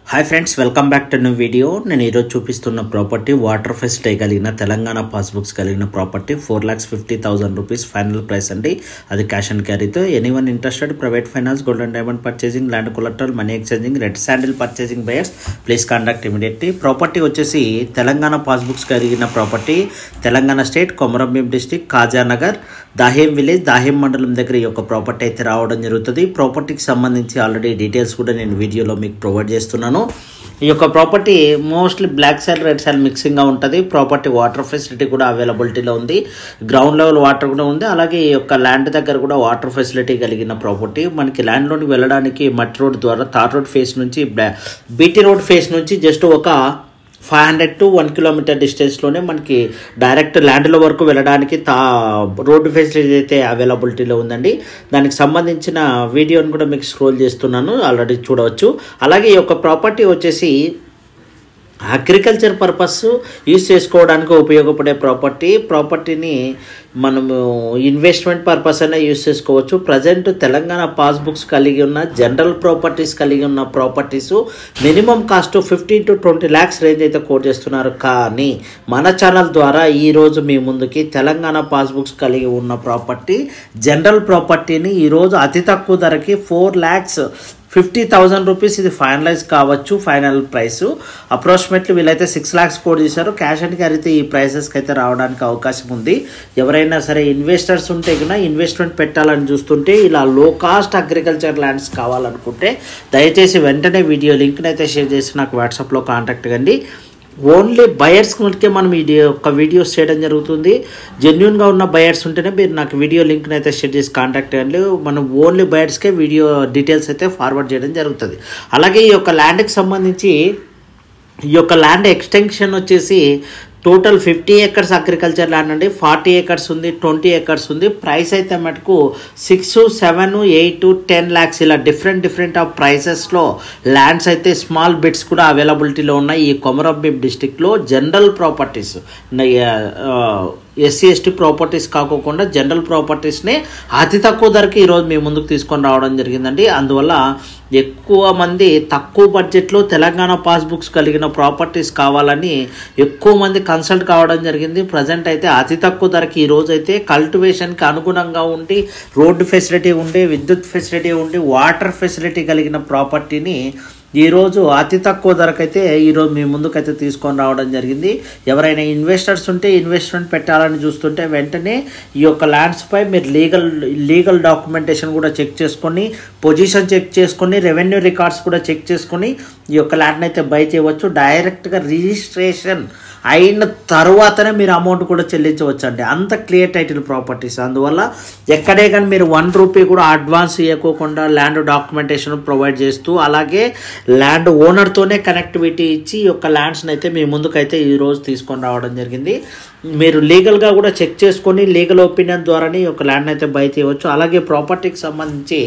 hi friends welcome back to new video నేను ఈరోజు చూపిస్తున్న ప్రాపర్టీ వాటర్ ఫెసిలిటీ కలిగిన తెలంగాణ పాస్బుక్స్ కలిగిన property four lakhs fifty thousand rupees final price అండి అది క్యాష్ అండ్ క్యారీతో any one interested private finance gold and diamond purchasing land collector money exchanging red sandal purchasing buyers please contact immediately property వచ్చేసి Telangana passbooks కలిగిన property Telangana state Komaram Bheem district Kagaznagar Dahegaon village Dahegaon మండలం దగ్గర ఈ యొక్క property అయితే రావడం జరుగుతుంది ప్రాపర్టీకి సంబంధించి ఆల్రెడీ డీటెయిల్స్ కూడా నేను వీడియోలో మీకు ప్రొవైడ్ చేస్తున్నాను ఈ యొక్క property mostly black side red side మిక్సింగ్గా ఉంటుంది ప్రాపర్టీ వాటర్ ఫెసిలిటీ కూడా అవైలబిలిటీలో ఉంది గ్రౌండ్ లెవెల్ వాటర్ కూడా ఉంది అలాగే ఈ యొక్క ల్యాండ్ దగ్గర కూడా వాటర్ ఫెసిలిటీ కలిగిన ప్రాపర్టీ మనకి ల్యాండ్లోకి వెళ్ళడానికి మట్టి రోడ్ ద్వారా తార్ రోడ్ ఫేస్ నుంచి బీటీ రోడ్ ఫేస్ నుంచి జస్ట్ ఒక five hundred to one kilometer డిస్టెన్స్లోనే మనకి డైరెక్ట్ ల్యాండ్ల వరకు వెళ్ళడానికి తా రోడ్డు ఫెసిలిటీ అయితే అవైలబిలిటీలో ఉందండి దానికి సంబంధించిన వీడియోని కూడా మీకు స్క్రోల్ చేస్తున్నాను ఆల్రెడీ చూడవచ్చు అలాగే ఈ యొక్క ప్రాపర్టీ వచ్చేసి అగ్రికల్చర్ పర్పస్ యూజ్ చేసుకోవడానికి ఉపయోగపడే ప్రాపర్టీ ప్రాపర్టీని మనము ఇన్వెస్ట్మెంట్ పర్పస్ అయినా యూజ్ చేసుకోవచ్చు ప్రజెంట్ తెలంగాణ పాస్బుక్స్ కలిగి ఉన్న జనరల్ ప్రాపర్టీస్ కలిగి ఉన్న properties minimum cost fifteen to twenty lakhs range అయితే కోట్ చేస్తున్నారు కానీ మన ఛానల్ ద్వారా ఈరోజు మీ ముందుకి తెలంగాణ పాస్బుక్స్ కలిగి ఉన్న ప్రాపర్టీ జనరల్ ప్రాపర్టీని ఈరోజు అతి తక్కువ ధరకి four lakhs fifty thousand rupees ఇది ఫైనలైజ్ కావచ్చు ఫైనల్ ప్రైస్ అప్రాక్సిమేట్లీ వీళ్ళైతే సిక్స్ ల్యాక్స్ కోడ్ చేశారు క్యాష్ అండ్ క్యారీతే ఈ ప్రైసెస్కి అయితే రావడానికి అవకాశం ఉంది ఎవరైనా సరే ఇన్వెస్టర్స్ ఉంటే కన్నా ఇన్వెస్ట్మెంట్ పెట్టాలని చూస్తుంటే ఇలా లో కాస్ట్ అగ్రికల్చర్ ల్యాండ్స్ కావాలనుకుంటే దయచేసి వెంటనే వీడియో లింక్ని అయితే షేర్ చేసి నాకు వాట్సాప్లో కాంటాక్ట్ కండి ఓన్లీ బయర్స్ మటుకే మనం ఈ యొక్క వీడియోస్ చేయడం జరుగుతుంది జెన్యున్గా ఉన్న బయర్స్ ఉంటేనే మీరు నాకు వీడియో లింక్ని అయితే షేర్ చేసి కాంటాక్ట్ అవ్వండి మనం ఓన్లీ బయర్స్కే వీడియో డీటెయిల్స్ అయితే ఫార్వర్డ్ చేయడం జరుగుతుంది అలాగే ఈ యొక్క ల్యాండ్కి సంబంధించి ఈ యొక్క ల్యాండ్ ఎక్స్టెన్షన్ వచ్చేసి total fifty acres agriculture land అండి ఫార్టీ ఏకర్స్ ఉంది ట్వంటీ ఏకర్స్ ఉంది ప్రైస్ అయితే మటుకు six seven eight ten lakhs ఇలా డిఫరెంట్ డిఫరెంట్ ఆఫ్ ప్రైసెస్లో ల్యాండ్స్ అయితే స్మాల్ బిట్స్ కూడా అవైలబిలిటీలో ఉన్నాయి ఈ కొమరంభీం డిస్టిక్లో general properties S C S T properties కాకోకుండా జనరల్ ప్రాపర్టీస్ని అతి తక్కువ ధరకి ఈరోజు మీ ముందుకు తీసుకొని రావడం జరిగిందండి అందువల్ల ఎక్కువ మంది తక్కువ బడ్జెట్లో తెలంగాణ పాస్బుక్స్ కలిగిన ప్రాపర్టీస్ కావాలని ఎక్కువ మంది కన్సల్ట్ కావడం జరిగింది ప్రజెంట్ అయితే అతి తక్కువ ధరకి ఈరోజు అయితే కల్టివేషన్కి అనుగుణంగా ఉండి రోడ్డు ఫెసిలిటీ ఉండి విద్యుత్ ఫెసిలిటీ ఉండి వాటర్ ఫెసిలిటీ కలిగిన ప్రాపర్టీని ఈరోజు అతి తక్కువ ధరకైతే ఈరోజు మీ ముందుకైతే తీసుకొని రావడం జరిగింది ఎవరైనా ఇన్వెస్టర్స్ ఉంటే ఇన్వెస్ట్మెంట్ పెట్టాలని చూస్తుంటే వెంటనే ఈ యొక్క ల్యాండ్స్పై మీరు లీగల్ లీగల్ డాక్యుమెంటేషన్ కూడా చెక్ చేసుకొని పొజిషన్ చెక్ చేసుకొని రెవెన్యూ రికార్డ్స్ కూడా చెక్ చేసుకొని ఈ యొక్క ల్యాండ్ని అయితే బై చేయవచ్చు డైరెక్ట్గా రిజిస్ట్రేషన్ అయిన తర్వాతనే మీరు అమౌంట్ కూడా చెల్లించవచ్చు అండి అంత క్లియర్ టైటిల్ ప్రాపర్టీస్ అందువల్ల ఎక్కడే కానీ మీరు వన్ రూపీ కూడా అడ్వాన్స్ ఇవ్వకోకుండా ల్యాండ్ డాక్యుమెంటేషన్ ప్రొవైడ్ చేస్తూ అలాగే ల్యాండ్ ఓనర్తోనే కనెక్టివిటీ ఇచ్చి ఈ యొక్క ల్యాండ్స్ని అయితే మీ ముందుకైతే ఈరోజు తీసుకొని రావడం జరిగింది మీరు లీగల్గా కూడా చెక్ చేసుకొని లీగల్ ఒపీనియన్ ద్వారానే ఈ యొక్క ల్యాండ్ అయితే బై చేయవచ్చు అలాగే ప్రాపర్టీకి సంబంధించి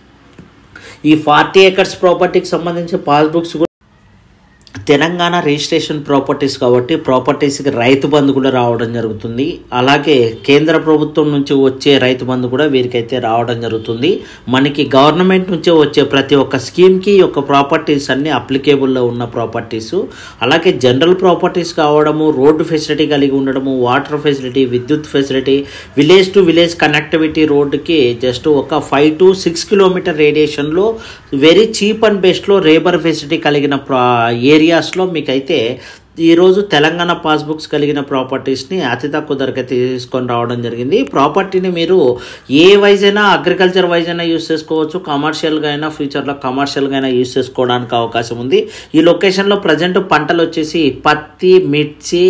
ఈ ఫార్టీ ఏకర్స్ ప్రాపర్టీకి సంబంధించి పాస్బుక్స్ కూడా తెలంగాణ రిజిస్ట్రేషన్ ప్రాపర్టీస్ కాబట్టి ప్రాపర్టీస్కి రైతు బంధు కూడా రావడం జరుగుతుంది అలాగే కేంద్ర ప్రభుత్వం నుంచి వచ్చే రైతు బంధు కూడా వీరికైతే రావడం జరుగుతుంది మనకి గవర్నమెంట్ నుంచి వచ్చే ప్రతి ఒక్క స్కీమ్కి యొక్క ప్రాపర్టీస్ అన్ని అప్లికేబుల్లో ఉన్న ప్రాపర్టీస్ అలాగే జనరల్ ప్రాపర్టీస్ కావడము రోడ్డు ఫెసిలిటీ కలిగి ఉండడము వాటర్ ఫెసిలిటీ విద్యుత్ facility village to village connectivity రోడ్డుకి జస్ట్ ఒక ఫైవ్ టు సిక్స్ కిలోమీటర్ రేడియేషన్లో వెరీ చీప్ అండ్ బెస్ట్లో రేబర్ ఫెసిలిటీ కలిగిన ప్రా ఏరియాస్లో మీకైతే ఈరోజు తెలంగాణ పాస్బుక్స్ కలిగిన ప్రాపర్టీస్ని అతి తక్కువ ధరకి తీసుకొని రావడం జరిగింది ప్రాపర్టీని మీరు ఏ వైజ్ అయినా అగ్రికల్చర్ వైజ్ అయినా యూస్ చేసుకోవచ్చు కమర్షియల్గా అయినా ఫ్యూచర్లో కమర్షియల్గా అయినా యూస్ చేసుకోవడానికి అవకాశం ఉంది ఈ లొకేషన్లో ప్రజెంట్ పంటలు వచ్చేసి పత్తి మిర్చి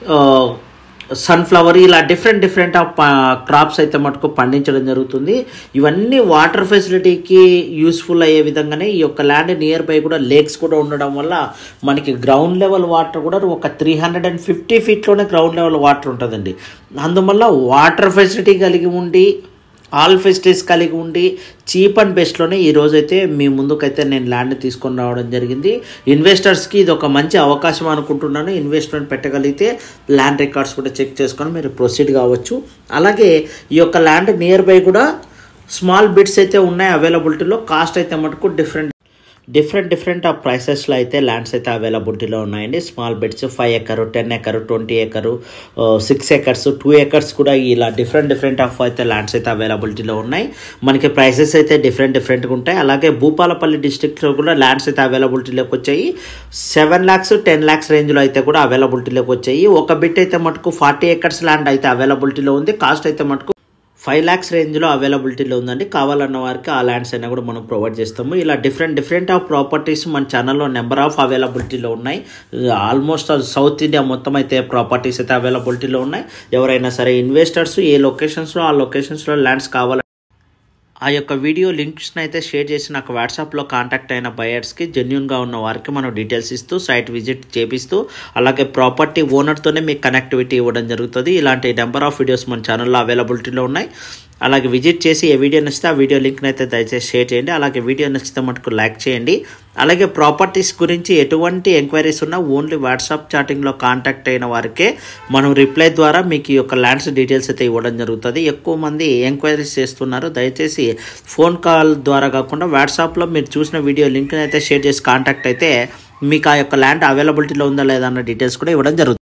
సన్ఫ్లవర్ ఇలా డిఫరెంట్ డిఫరెంట్ ఆఫ్ క్రాప్స్ అయితే మటుకు పండించడం జరుగుతుంది ఇవన్నీ వాటర్ ఫెసిలిటీకి యూస్ఫుల్ అయ్యే విధంగానే ఈ యొక్క ల్యాండ్ నియర్ బై కూడా లేక్స్ కూడా ఉండడం వల్ల మనకి గ్రౌండ్ లెవెల్ వాటర్ కూడా ఒక త్రీ హండ్రెడ్ అండ్ ఫిఫ్టీ ఫీట్లోనే గ్రౌండ్ లెవెల్ వాటర్ ఉంటుందండి అందువల్ల వాటర్ ఫెసిలిటీ కలిగి ఉండి ఆల్ ఫెసిలిటీస్ కలిగి ఉండి చీప్ అండ్ బెస్ట్లోనే ఈ రోజైతే మీ ముందుకైతే నేను ల్యాండ్ తీసుకొని రావడం జరిగింది ఇన్వెస్టర్స్కి ఇది ఒక మంచి అవకాశం అనుకుంటున్నాను ఇన్వెస్ట్మెంట్ పెట్టగలిగితే ల్యాండ్ రికార్డ్స్ కూడా చెక్ చేసుకొని మీరు ప్రొసీడ్ కావచ్చు అలాగే ఈ యొక్క ల్యాండ్ నియర్ బై కూడా స్మాల్ బిట్స్ అయితే ఉన్నాయి అవైలబిలిటీలో కాస్ట్ అయితే మటుకు డిఫరెంట్ డిఫరెంట్ డిఫరెంట్ ఆ ప్రైసెస్లో అయితే ల్యాండ్స్ అయితే అవైలబిలిటీలో ఉన్నాయండి small beds five acre ten acre twenty acre six acres two acres కూడా ఇలా డిఫరెంట్ డిఫరెంట్ ఆఫ్ అయితే ల్యాండ్స్ అయితే అవైలబిలిటీలో ఉన్నాయి మనకి ప్రైసెస్ అయితే డిఫరెంట్ డిఫరెంట్గా ఉంటాయి అలాగే భూపాలపల్లి డిస్ట్రిక్ట్లో కూడా ల్యాండ్స్ అయితే అవైలబిలిటీలోకి వచ్చాయి సెవెన్ ల్యాక్స్ టెన్ ల్యాక్స్ రేంజ్లో అయితే కూడా అవైలబిలిటీలోకి వచ్చాయి ఒక బిట్ అయితే మటుకు ఫార్టీ ఎకర్స్ ల్యాండ్ అయితే అవైలబిలిటీలో ఉంది కాస్ట్ అయితే మటుకు ఫైవ్ ల్యాక్స్ రేంజ్లో అవైలబిలిటీలో ఉందండి కావాలన్న వారికి ఆ ల్యాండ్స్ అయినా కూడా మనం ప్రొవైడ్ చేస్తాము ఇలా డిఫరెంట్ డిఫరెంట్ ఆఫ్ ప్రాపర్టీస్ మన ఛానల్లో నెంబర్ ఆఫ్ అవైలబిలిటీలో ఉన్నాయి ఆల్మోస్ట్ సౌత్ ఇండియా మొత్తం అయితే ప్రాపర్టీస్ అయితే అవైలబిలిటీలో ఉన్నాయి ఎవరైనా సరే ఇన్వెస్టర్స్ ఏ లొకేషన్స్లో ఆ లొకేషన్స్లో ల్యాండ్స్ కావాలి ఆ యొక్క వీడియో లింక్స్ని అయితే షేర్ చేసి నాకు వాట్సాప్లో కాంటాక్ట్ అయిన బయర్స్కి జెన్యున్గా ఉన్న వారికి మనం డీటెయిల్స్ ఇస్తూ సైట్ విజిట్ చేపిస్తూ అలాగే ప్రాపర్టీ ఓనర్తోనే మీకు కనెక్టివిటీ ఇవ్వడం జరుగుతుంది ఇలాంటి నెంబర్ ఆఫ్ వీడియోస్ మన ఛానల్లో అవైలబిలిటీలో ఉన్నాయి అలాగే విజిట్ చేసి ఏ వీడియో నచ్చితే ఆ వీడియో లింక్ని అయితే దయచేసి షేర్ చేయండి అలాగే వీడియో నచ్చితే మటుకు లైక్ చేయండి అలాగే ప్రాపర్టీస్ గురించి ఎటువంటి ఎంక్వైరీస్ ఉన్నా ఓన్లీ వాట్సాప్ చాటింగ్లో కాంటాక్ట్ అయిన వారికే మనం రిప్లై ద్వారా మీకు ఈ యొక్క ల్యాండ్స్ డీటెయిల్స్ అయితే ఇవ్వడం జరుగుతుంది ఎక్కువ మంది ఎంక్వైరీస్ చేస్తున్నారు దయచేసి ఫోన్ కాల్ ద్వారా కాకుండా వాట్సాప్లో మీరు చూసిన వీడియో లింక్ని అయితే షేర్ చేసి కాంటాక్ట్ అయితే మీకు ఆ యొక్క ల్యాండ్ అవైలబిలిటీలో ఉందా లేదా అన్న డీటెయిల్స్ కూడా ఇవ్వడం జరుగుతుంది